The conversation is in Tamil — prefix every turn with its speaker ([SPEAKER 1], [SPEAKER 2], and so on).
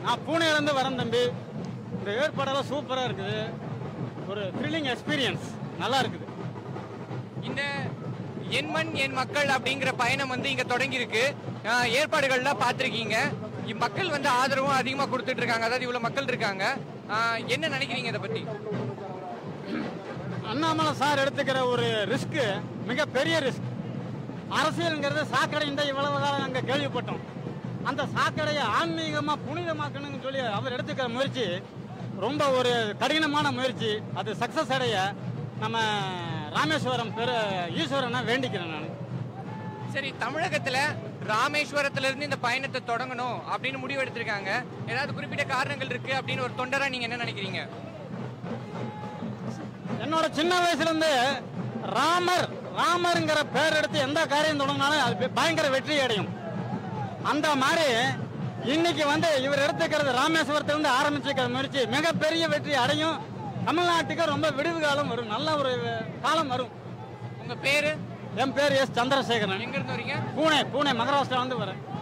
[SPEAKER 1] நான் பூனேலேருந்து வரேன் தம்பி இந்த ஏற்பாடெல்லாம் சூப்பராக இருக்குது ஒரு த்ரில்லிங் எக்ஸ்பீரியன்ஸ் நல்லா இருக்குது
[SPEAKER 2] இந்த என் மண் என் மக்கள் அப்படிங்கிற பயணம் வந்து இங்க தொடங்கி இருக்கு ஏற்பாடுகள்லாம் பார்த்துருக்கீங்க மக்கள் வந்து ஆதரவும் அதிகமா கொடுத்துட்டு இருக்காங்க அதாவது இவ்வளவு மக்கள் இருக்காங்க ஆஹ் என்ன நினைக்கிறீங்க இதை பத்தி
[SPEAKER 1] அண்ணாமலை சார் எடுத்துக்கிற ஒரு ரிஸ்க்கு மிகப்பெரிய ரிஸ்க் அரசியலுங்கிறது சாக்கடைன்ற இவ்வளவு காலம் நாங்கள் கேள்விப்பட்டோம் அந்த சாக்கடையை ஆன்மீகமாக புனிதமாக்கணும்னு சொல்லி அவர் எடுத்துக்கிற முயற்சி ரொம்ப ஒரு கடினமான முயற்சி அது சக்ஸஸ் அடைய நம்ம ராமேஸ்வரம் பெரு ஈஸ்வரனை வேண்டிக்கிறேன் நான்
[SPEAKER 2] சரி தமிழகத்துல ராமேஸ்வரத்துல இருந்து இந்த பயணத்தை தொடங்கணும் அப்படின்னு முடிவு எடுத்திருக்காங்க ஏதாவது குறிப்பிட்ட காரணங்கள் இருக்கு அப்படின்னு ஒரு தொண்டரா நீங்க என்ன நினைக்கிறீங்க
[SPEAKER 1] என்னோட சின்ன வயசுல இருந்து ராமர் ராமருங்கிற பேர் எடுத்து எந்த காரியம் தொடங்கினாலும் அது பயங்கர வெற்றி அடையும் அந்த மாதிரி இன்னைக்கு வந்து இவர் எடுத்துக்கிறது ராமேஸ்வரத்துல இருந்து ஆரம்பிச்சிருக்கிற முயற்சி மிகப்பெரிய வெற்றி அடையும் தமிழ்நாட்டுக்கு ரொம்ப விடுவு காலம் வரும் நல்ல ஒரு காலம் வரும்
[SPEAKER 2] உங்க பேரு
[SPEAKER 1] என் பேர் எஸ் சந்திரசேகரன்
[SPEAKER 2] எங்க இருந்து வரீங்க
[SPEAKER 1] பூனே பூனே மகாராஷ்டிரா வந்து வரேன்